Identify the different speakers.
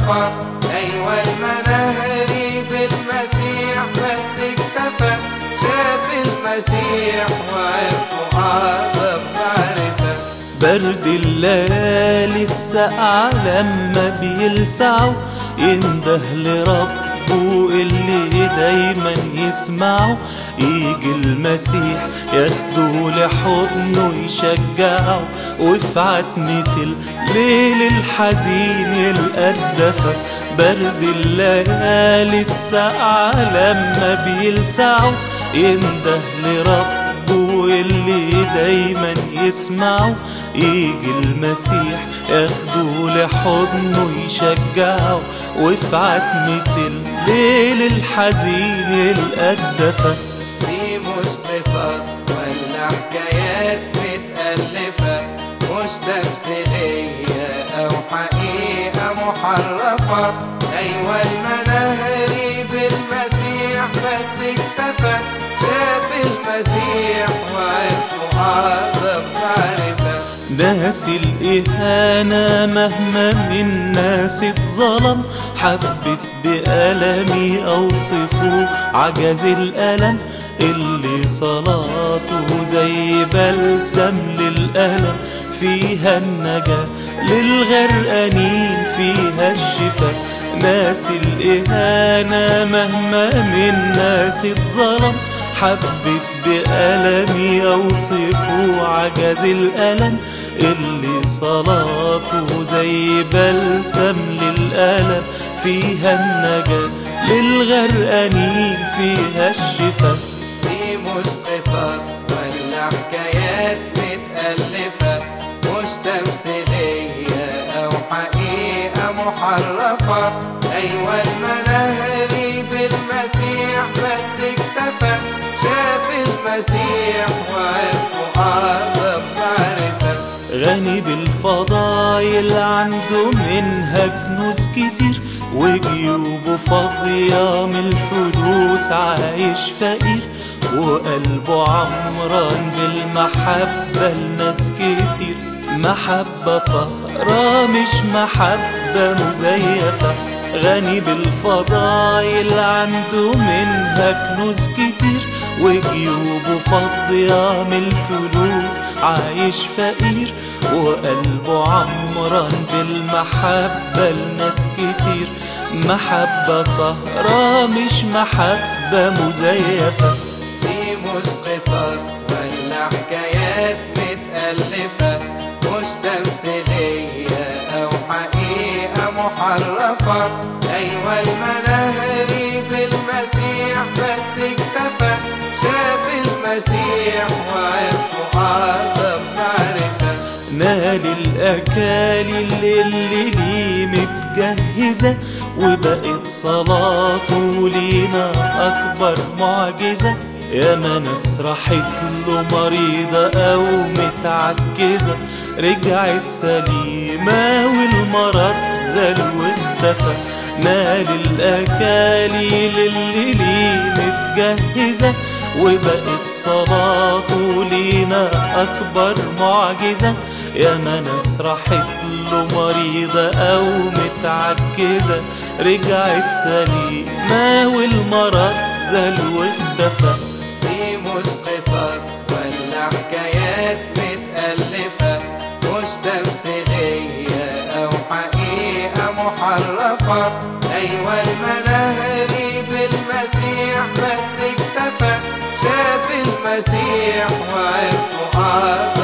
Speaker 1: محرفة أيوة المناهري بالمسيح بس اكتفى شاف المسيح وعرفه أعظم معرفة
Speaker 2: برد الليالي السقعة لما بيلسعوا ينده لربه اللي دايما يسمعه يجي المسيح ياخده لحضنه يشجعه وفي عتمة الليل الحزين يلقى الدفا برد الليالي السقعة لما بيلسعوا ينده لربه اللي دايما يسمعه يجي المسيح ياخده لحضنه يشجعه وفي عتمة الليل الحزين يلقى الدفا
Speaker 1: دي مش قصص ولا حكايات متألفة مش تمثيلية أو حقيقة محرفة أيوة المناهري بالمسيح بس اكتفى شاف المسيح وعرفه أعظم معرفة
Speaker 2: ناس الإهانة مهما من ناس اتظلم حبت بألمي أوصفه عجز الألم اللي صلاته زي بلسم للألم فيها النجاة للغرقانين فيها الشفاء ناس الإهانة مهما من ناس اتظلم حبت بألمي أوصفه عجز الألم اللي صلاته زي بلسم للألم فيها النجاة للغرقانين فيها الشفاء
Speaker 1: دي مش قصص ولا حكايات متألفة مش تمثيلية أو حقيقة محرفة أيوة المناهري بالمسيح بس اكتفى شاف المسيح وعرفه أعظم معرفة
Speaker 2: غني بالفضايل عنده منها كنوز كتير وجيوبه فاضية من الفلوس عايش فقير وقلبه عمران بالمحبة لناس كتير محبة طهرة مش محبة مزيفة غني بالفضايل عنده منها كنوز كتير وجيوبه فاضية من الفلوس عايش فقير وقلبه عمران بالمحبة لناس كتير محبة طهرة مش محبة مزيفة
Speaker 1: دي مش قصص ولا حكايات متألفة مش تمثيلية أو حقيقة محرفة أيوة المناهري بالمسيح بس اكتفى شاف المسيح وعرفه أعظم معرفة
Speaker 2: نال الأكاليل اللي ليه متجهزة وبقت صلاته لينا أكبر معجزة يا ما ناس راحت له مريضة أو متعكزة رجعت سليمة والمرض زال واختفى نال الأكاليل اللي ليه متجهزة وبقت صلاته لينا أكبر معجزة يا ما ناس راحت له مريضة أو متعكزة رجعت سليمة والمرض زال واختفى
Speaker 1: دي مش قصص ولا حكايات متألفة مش تمثيلية أو حقيقة محرفة أيوة المناهري بالمسيح بس اكتفى شاف المسيح وعرفه أعظم